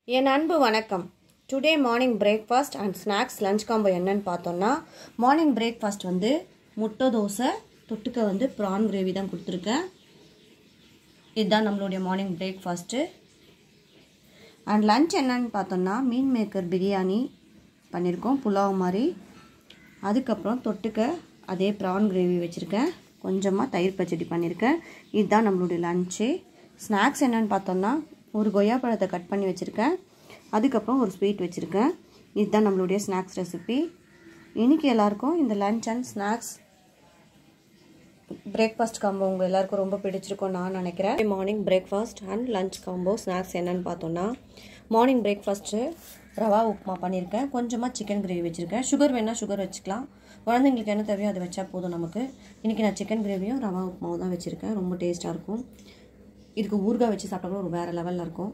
என் அன்பு வணக்கம் today morning breakfast and snacks lunch combo என்னன்னு பார்த்தோம்னா மார்னிங் பிரேக்ஃபாஸ்ட் வந்து முட்டை தோசை தொட்டுக்க வந்து ப்ரான் கிரேவி தான் கொடுத்துருக்கேன் இதுதான் நம்மளுடைய மார்னிங் பிரேக்ஃபாஸ்ட்டு அண்ட் லஞ்ச் என்னன்னு பார்த்தோம்னா மீன் மேக்கர் பிரியாணி பண்ணியிருக்கோம் புலாவ் மாதிரி அதுக்கப்புறம் தொட்டுக்க அதே ப்ரான் கிரேவி வச்சுருக்கேன் கொஞ்சமாக தயிர் பச்சடி பண்ணியிருக்கேன் இதுதான் நம்மளுடைய லஞ்சு ஸ்நாக்ஸ் என்னன்னு பார்த்தோம்னா ஒரு கொய்யா பழத்தை கட் பண்ணி வச்சுருக்கேன் அதுக்கப்புறம் ஒரு ஸ்வீட் வச்சுருக்கேன் இதுதான் நம்மளுடைய ஸ்நாக்ஸ் ரெசிபி இன்றைக்கி எல்லாருக்கும் இந்த lunch and snacks breakfast combo உங்கள் எல்லாருக்கும் ரொம்ப பிடிச்சிருக்கும் நான் நினைக்கிறேன் morning breakfast and lunch combo snacks என்னன்னு பார்த்தோன்னா மார்னிங் பிரேக்ஃபாஸ்ட்டு ரவா உப்புமா பண்ணியிருக்கேன் கொஞ்சமாக சிக்கன் கிரேவி வச்சுருக்கேன் சுகர் வேணால் சுகர் வச்சுக்கலாம் குழந்தைங்களுக்கு என்ன தேவையோ அதை வச்சா போதும் நமக்கு இன்றைக்கி நான் சிக்கன் கிரேவியும் ரவா உப்புமாவும் தான் வச்சுருக்கேன் ரொம்ப டேஸ்ட்டாக இருக்கும் இதுக்கு ஊறுகாய் வச்சு சாப்பிட்டா கூட ஒரு வேறு லெவலில் இருக்கும்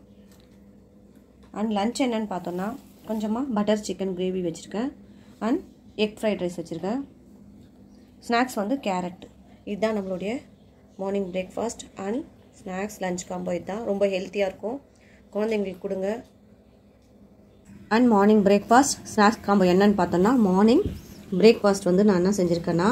அண்ட் லஞ்ச் என்னன்னு பார்த்தோன்னா கொஞ்சமாக பட்டர் சிக்கன் கிரேவி வச்சுருக்கேன் அண்ட் எக் ஃப்ரைட் ரைஸ் வச்சுருக்கேன் ஸ்நாக்ஸ் வந்து கேரட் இதுதான் நம்மளுடைய morning breakfast and snacks lunch combo இதுதான் ரொம்ப ஹெல்த்தியாக இருக்கும் குழந்தைங்களுக்கு கொடுங்க and morning breakfast snacks combo என்னன்னு பார்த்தோன்னா மார்னிங் பிரேக்ஃபாஸ்ட் வந்து நான் என்ன செஞ்சுருக்கேன்னா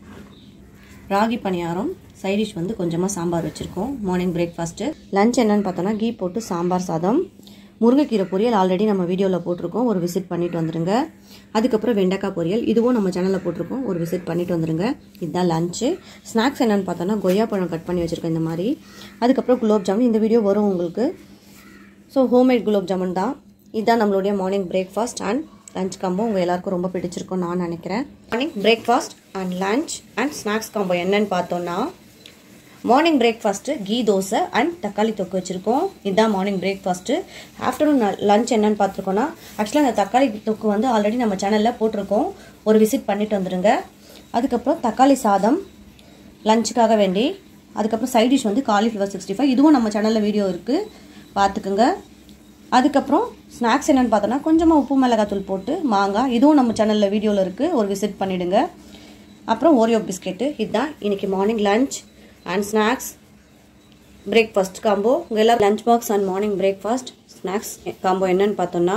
ராகி பணியாரம் சைடிஷ் வந்து கொஞ்சமாக சாம்பார் வச்சுருக்கோம் மார்னிங் பிரேக்ஃபாஸ்ட்டு லஞ்ச் என்னன்னு பார்த்தோன்னா கீ போட்டு சாம்பார் சாதம் முருங்கைக்கீரை பொரியல் ஆல்ரெடி நம்ம வீடியோவில் போட்டிருக்கோம் ஒரு விசிட் பண்ணிட்டு வந்துடுங்க அதுக்கப்புறம் வெண்டைக்காய் பொரியல் இதுவும் நம்ம சேனலில் போட்டிருக்கோம் ஒரு விசிட் பண்ணிட்டு வந்துடுங்க இதுதான் லஞ்சு ஸ்நாக்ஸ் என்னென்னு பார்த்தோன்னா கொய்யா பழம் கட் பண்ணி வச்சுருக்கேன் இந்த மாதிரி அதுக்கப்புறம் குலோப் ஜாமுன் இந்த வீடியோ வரும் உங்களுக்கு ஸோ ஹோம்மேட் குலோப் ஜாமுன் தான் இதுதான் நம்மளுடைய morning breakfast and lunch combo உங்கள் எல்லாருக்கும் ரொம்ப பிடிச்சிருக்கும் நான் நினைக்கிறேன் morning breakfast and lunch and snacks combo என்னன்னு பார்த்தோன்னா morning breakfast ghee dosa and தக்காளி தொக்கு வச்சுருக்கோம் இதுதான் மார்னிங் பிரேக்ஃபாஸ்ட்டு ஆஃப்டர்நூன் லஞ்ச் என்னன்னு பார்த்துருக்கோன்னா ஆக்சுவலாக அந்த தக்காளி தொக்கு வந்து ஆல்ரெடி நம்ம சேனலில் போட்டிருக்கோம் ஒரு விசிட் பண்ணிட்டு வந்துடுங்க அதுக்கப்புறம் தக்காளி சாதம் லஞ்சுக்காக வேண்டி அதுக்கப்புறம் சைட் டிஷ் வந்து காலிஃப்ளவர் சிக்ஸ்டி ஃபைவ் இதுவும் நம்ம சேனலில் வீடியோ இருக்குது பார்த்துக்குங்க அதுக்கப்புறம் ஸ்நாக்ஸ் என்னென்னு பார்த்தோன்னா கொஞ்சமாக உப்பு மிளகாத்தூள் போட்டு மாங்காய் இதுவும் நம்ம சேனலில் வீடியோவில் இருக்குது ஒரு விசிட் பண்ணிவிடுங்க அப்புறம் ஓரியோ பிஸ்கெட்டு இதுதான் இன்றைக்கி morning lunch and snacks breakfast combo உங்கள் எல்லாம் lunch box and morning breakfast snacks combo என்னன்னு பார்த்தோன்னா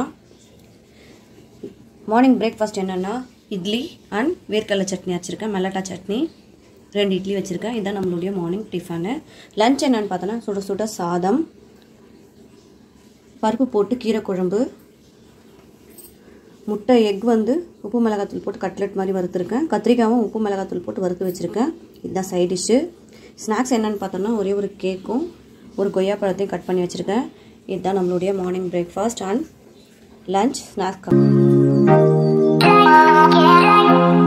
மார்னிங் பிரேக்ஃபாஸ்ட் என்னென்னா இட்லி அண்ட் வேர்க்கடலை சட்னி வச்சுருக்கேன் மெல்லட்டா சட்னி ரெண்டு இட்லி வச்சுருக்கேன் இதுதான் நம்மளுடைய மார்னிங் டிஃபனு லஞ்ச் என்னென்னு பார்த்தோன்னா சுட சுட சாதம் பருப்பு போட்டு கீரை குழம்பு முட்டை எக் வந்து உப்பு மிளகாத்தூள் போட்டு கட்லெட் மாதிரி வறுத்துருக்கேன் கத்திரிக்காயும் உப்பு மிளகாத்தூள் போட்டு வறுத்து வச்சுருக்கேன் இதுதான் சைட் டிஷ்ஷு ஸ்நாக்ஸ் என்னென்னு பார்த்தோன்னா ஒரே ஒரு கேக்கும் ஒரு கொய்யா பழத்தையும் கட் பண்ணி வச்சுருக்கேன் இதுதான் நம்மளுடைய morning breakfast and lunch snacks